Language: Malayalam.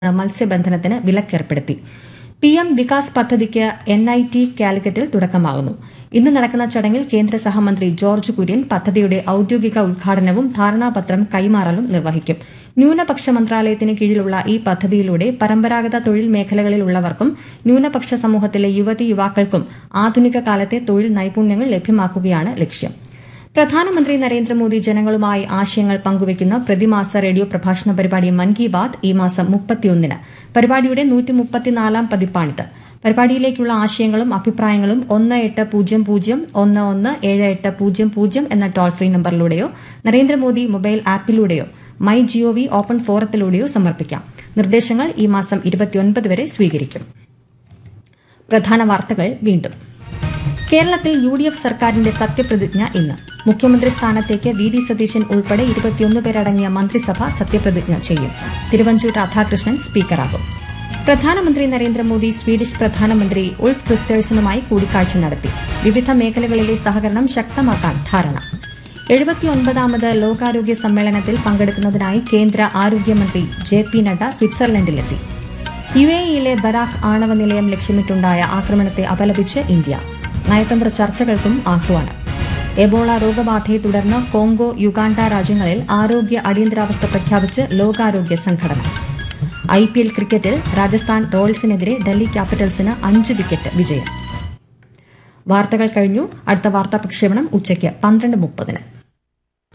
മത്സ്യബന്ധനത്തിന് വിലക്കേർപ്പെടുത്തി പി എം വികാസ് പദ്ധതിക്ക് എൻ ഐ ടി കാലിക്കറ്റിൽ തുടക്കമാകുന്നു ഇന്ന് നടക്കുന്ന ചടങ്ങിൽ കേന്ദ്ര സഹമന്ത്രി ജോർജ് കുര്യൻ പദ്ധതിയുടെ ഔദ്യോഗിക ഉദ്ഘാടനവും ധാരണാപത്രം കൈമാറലും നിർവഹിക്കും ന്യൂനപക്ഷ മന്ത്രാലയത്തിന് കീഴിലുള്ള ഈ പദ്ധതിയിലൂടെ പരമ്പരാഗത തൊഴിൽ മേഖലകളിലുള്ളവർക്കും ന്യൂനപക്ഷ സമൂഹത്തിലെ യുവതി യുവാക്കൾക്കും ആധുനിക കാലത്തെ തൊഴിൽ നൈപുണ്യങ്ങൾ ലഭ്യമാക്കുകയാണ് ലക്ഷ്യം പ്രധാനമന്ത്രി നരേന്ദ്രമോദി ജനങ്ങളുമായി ആശയങ്ങൾ പങ്കുവയ്ക്കുന്ന പ്രതിമാസ റേഡിയോ പ്രഭാഷണ പരിപാടി മൻ കി ബാത് ഈ മാസം മുപ്പത്തിയൊന്നിന് പരിപാടിയുടെ നൂറ്റിമുപ്പത്തിനാലാം പതിപ്പാണിത് പരിപാടിയിലേക്കുള്ള ആശയങ്ങളും അഭിപ്രായങ്ങളും ഒന്ന് എട്ട് പൂജ്യം പൂജ്യം ഒന്ന് ഒന്ന് ഏഴ് എട്ട് പൂജ്യം പൂജ്യം എന്ന ടോൾ ഫ്രീ നമ്പറിലൂടെയോ നരേന്ദ്രമോദി മൊബൈൽ ആപ്പിലൂടെയോ മൈ ജിഒവി ഓപ്പൺ ഫോറത്തിലൂടെയോ സമർപ്പിക്കാം നിർദ്ദേശങ്ങൾ ഈ മാസം ഇരുപത്തിയൊൻപത് വരെ സ്വീകരിക്കും പ്രധാന വാർത്തകൾ വീണ്ടും കേരളത്തിൽ യു ഡി എഫ് സർക്കാരിന്റെ സത്യപ്രതിജ്ഞ ഇന്ന് മുഖ്യമന്ത്രി സ്ഥാനത്തേക്ക് വി ഡി സതീശൻ ഉൾപ്പെടെ ഇരുപത്തിയൊന്ന് പേരടങ്ങിയ മന്ത്രിസഭ സത്യപ്രതിജ്ഞ ചെയ്യും തിരുവഞ്ചൂർ രാധാകൃഷ്ണൻ സ്പീക്കറാകും പ്രധാനമന്ത്രി നരേന്ദ്രമോദി സ്വീഡിഷ് പ്രധാനമന്ത്രി ഉൾഫ് ക്രിസ്റ്റേഴ്സണുമായി കൂടിക്കാഴ്ച നടത്തി വിവിധ മേഖലകളിലെ സഹകരണം ശക്തമാക്കാൻ ധാരണ എഴുപത്തിയൊൻപതാമത് ലോകാരോഗ്യ സമ്മേളനത്തിൽ പങ്കെടുക്കുന്നതിനായി കേന്ദ്ര ആരോഗ്യമന്ത്രി ജെ പി നഡ്ഡ സ്വിറ്റ്സർലൻഡിലെത്തി യു എ ഇയിലെ ബരാഖ് ആണവ നിലയം ലക്ഷ്യമിട്ടുണ്ടായ ആക്രമണത്തെ അപലപിച്ച് ഇന്ത്യ നയതന്ത്ര ചർച്ചകൾക്കും ആഹ്വാനം എബോള രോഗബാധയെ തുടർന്ന് കോങ്കോ യുഗാണ്ട രാജ്യങ്ങളിൽ ആരോഗ്യ അടിയന്തരാവസ്ഥ പ്രഖ്യാപിച്ച് ലോകാരോഗ്യ സംഘടന ഐ പി എൽ ക്രിക്കറ്റിൽ രാജസ്ഥാൻ റോയൽസിനെതിരെ ഡൽഹി ക്യാപിറ്റൽസിന് അഞ്ച് വിക്കറ്റ് വിജയം വാർത്തകൾ കഴിഞ്ഞു അടുത്ത വാർത്താ പ്രക്ഷേപണം ഉച്ചയ്ക്ക് പന്ത്രണ്ട് മുപ്പതിന്